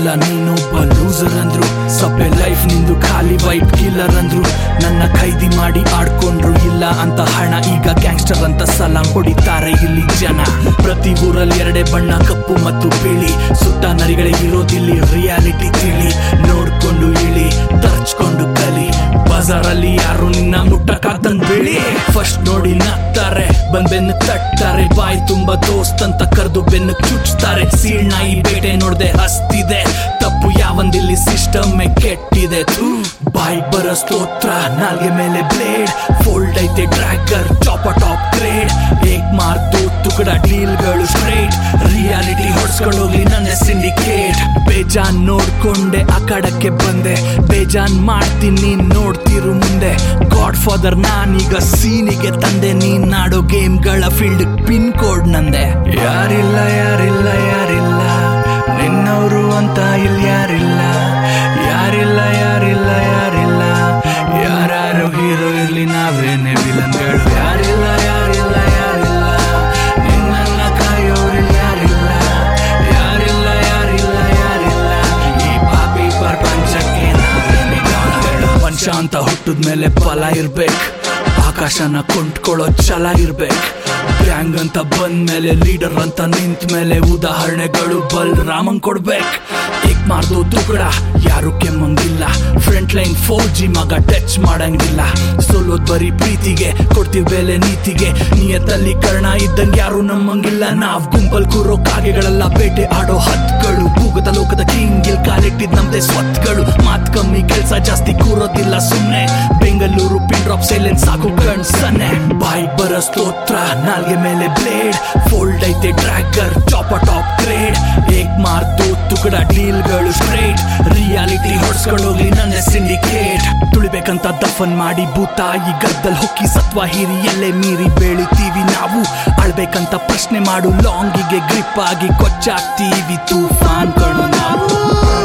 ಇಲ್ಲ ನೀನೊಬ್ಬ ಲೂಸರ್ ಅಂದ್ರು ಸಪ್ಪೆ ಲೈಫ್ ನಿಂದು ಖಾಲಿ ವೈಟ್ ಕಿಲ್ಲರ್ ಅಂದ್ರು ನನ್ನ ಖೈದಿ ಮಾಡಿ ಆಡ್ಕೊಂಡ್ರು ಇಲ್ಲ ಅಂತ ಹಣ ಈಗ ಗ್ಯಾಂಗ್ಸ್ಟರ್ ಅಂತ ಸಲಾಂ ಹೊಡಿತಾರೆ ಇಲ್ಲಿ ಜನ ಪ್ರತಿ ಊರಲ್ಲಿ ಎರಡೇ ಬಣ್ಣ ಕಪ್ಪು ಮತ್ತು ಬಿಳಿ ಸುತ್ತ ನರಿಗಳೇ ಇರೋದಿಲ್ಲಿ ರಿಯಾಲಿಟಿ ತಿಳಿ ನೋಡ್ಕೊಂಡು ಇಳಿ ತರ್ಚ್ಕೊಂಡು ಕಲಿ ಬಜಾರಲ್ಲಿ ಯಾರು ನಿನ್ನ ಮುಟ್ಟಕ್ಕಾಗ್ದಂಗ್ ಬಿಳಿ ಫಸ್ಟ್ ನೋಡಿ ನಗ್ತಾರೆ ಬಂದ್ ಬೆನ್ನು ತಟ್ತಾರೆ ಬಾಯಿ ತುಂಬಾ ದೋಸ್ತ್ ಅಂತ ಕರೆದು ಬೆನ್ನು ಚುಚ್ತಾರೆ ಸೀಳ್ ನಾಯಿ ಬೇಟೆ ನೋಡ್ದೆ ಹಸ್ತಿದೆ ತಪ್ಪು ಯಾವಂದಿಲ್ಲಿ ಸಿಸ್ಟಮ್ ಕೆಟ್ಟಿದೆ ಥೂ. ಬಾಯಿ ಬರ ಸ್ತೋತ್ರ ನಾಲ್ಗೆ ಮೇಲೆ ಬ್ಲೇಡ್ ಫೋಲ್ಡ್ ಐತೆ ಡ್ರ್ಯಾಗರ್ ಟಾಪ ಟಾಪ್ ಗ್ರೇಡ್ ಹೇಗ್ ಮಾರ್ತು ತುಕಡ ಡೀಲ್ಗಳು ಸ್ಟ್ರೇಟ್ ರಿಯಾಲಿಟಿ ಹೊಡ್ಸ್ಕೊಂಡು ಹೋಗ್ಲಿ ನನ್ನ ಸಿಂಡಿಕೇಟ್ ಬೇಜಾನ್ ನೋಡ್ಕೊಂಡೆ ಆ ಕಡಕ್ಕೆ ಬಂದೆ ಬೇಜಾನ್ ಮಾಡ್ತೀನಿ ನೀನ್ ನೋಡ್ತಿರು ಮುಂದೆ ಗಾಡ್ ಫಾದರ್ ನಾನೀಗ ಸೀನಿಗೆ ತಂದೆ ನೀನ್ ನಾಡೋ ಗೇಮ್ಗಳ ಫೀಲ್ಡ್ ಪಿನ್ ಕೋಡ್ ನಂದೆ ಯಾರಿಲ್ಲ ಯಾರಿಲ್ಲ ಯಾರಿಲ್ಲ ನಿನ್ನವರು ಅಂತ ಇಲ್ಲಿ ಯಾರಿಲ್ಲ ಯಾರಿಲ್ಲ ಯಾರಿಲ್ಲ ಯಾರಿಲ್ಲ ಯಾರು ಹೀರೋ ಇರ್ಲಿ ನಾವೇನೆ ವಿಲನ್ಗಳು ಯಾರಿಲ್ಲ ಯಾರಿಲ್ಲ ಯಾರಿಲ್ಲ ನಿನ್ನನ್ನ ಕಾಯೋರು ಯಾರಿಲ್ಲ ಯಾರಿಲ್ಲ ಯಾರಿಲ್ಲ ಯಾರಿಲ್ಲ ಈ ಪಾಪಿ ಪ್ರಪಂಚಕ್ಕೆ ನಾವೇನೆ ಡಾನ್ಗಳು. ಮನುಷ್ಯ ಅಂತ ಹುಟ್ಟಿದ್ಮೇಲೆ ಫಲ ಇರ್ಬೇಕು ಆಕಾಶನ ಕೊಂಡ್ಕೊಳ್ಳೋ ಛಲ ಇರ್ಬೇಕು ಗ್ಯಾಂಗ್ ಅಂತ ಬಂದ್ಮೇಲೆ ಲೀಡರ್ ಅಂತ ನಿಂತ ಮೇಲೆ ಉದಾಹರಣೆಗಳು ಬಲ್ ರಾಮಂಗ್ ಕೊಡ್ಬೇಕು ಏಕ್ ಮಾರ್ದು ತುಗಡ ಯಾರು ಕೆಮ್ಮಂಗಿಲ್ಲ ಫ್ರಂಟ್ ಲೈನ್ ಫೋರ್ ಜಿ ಮಗ ಟಚ್ ಮಾಡಂಗಿಲ್ಲ ಸೋಲೋದ್ ಬರೀ ಪ್ರೀತಿಗೆ ಕೊಡ್ತೀವಿ ಬೆಲೆ ನೀತಿಗೆ ನಿಯತ್ತಲ್ಲಿ ಕರ್ಣ ಇದ್ದಂಗೆ ಯಾರು ನಮ್ಮಂಗಿಲ್ಲ ನಾವ್ ಗುಂಪಲ್ ಕೂರೋ ಕಾಗೆಗಳೆಲ್ಲ ಬೇಟೆ ಆಡೋ ಹತ್ಗಳು ಭೂಗತ ಲೋಕದ ಕಿಂಗಿಲ್ ಕಾಲಿಟ್ಟಿದ್ ನಮ್ದೆ ಸ್ವತ್ಗಳು ಮಾತ್ ಕಮ್ಮಿ ಕೆಲ್ಸ ಜಾಸ್ತಿ ಕೂರೋದಿಲ್ಲ ಸುಮ್ನೆ ಬೆಂಗಳೂರು ಪಿನ್ ಡ್ರಾಪ್ ಸೈಲೆನ್ಸ್ ಸಾಕು ಕಣ್ ಸನ್ನೆ ಬಾಯಿ ಬರ ಸ್ತೋತ್ರ ನಾಲ್ಗೆ ಮೇಲೆ ಬ್ಲೇಡ್ ಫೋಲ್ಡ್ ಐತೆ ಡ್ರ್ಯಾಗರ್ ಚಾಪ ಟಾಪ್ ಗ್ರೇಡ್ ಹೇಗ್ ಮಾರ್ತು ತುಕಡ ಡೀಲ್ಗಳು ಸ್ಟ್ರೇಟ್ ರಿಯಾಲಿಟಿ ಹೊಡ್ಸ್ಕೊಂಡು ಹೋಗ್ಲಿ ನನ್ನ ಸಿಂಡಿಕೇಟ್ ತುಳಿಬೇಕಂತ ದಫನ್ ಮಾಡಿ ಭೂತಾಯಿ ಗದ್ದಲ್ ಹೊಕ್ಕಿ ಸತ್ವ ಹೀರಿ ಎಲ್ಲೆ ಮೀರಿ ಬೆಳಿತೀವಿ ನಾವು ಆಳ್ಬೇಕಂತ ಪ್ರಶ್ನೆ ಮಾಡು ಲಾಂಗಿಗೆ ಗ್ರಿಪ್ ಆಗಿ ಕೊಚ್ಚಾಗ್ತೀವಿ ತೂಫಾನ್ ಕಣು ನಾವು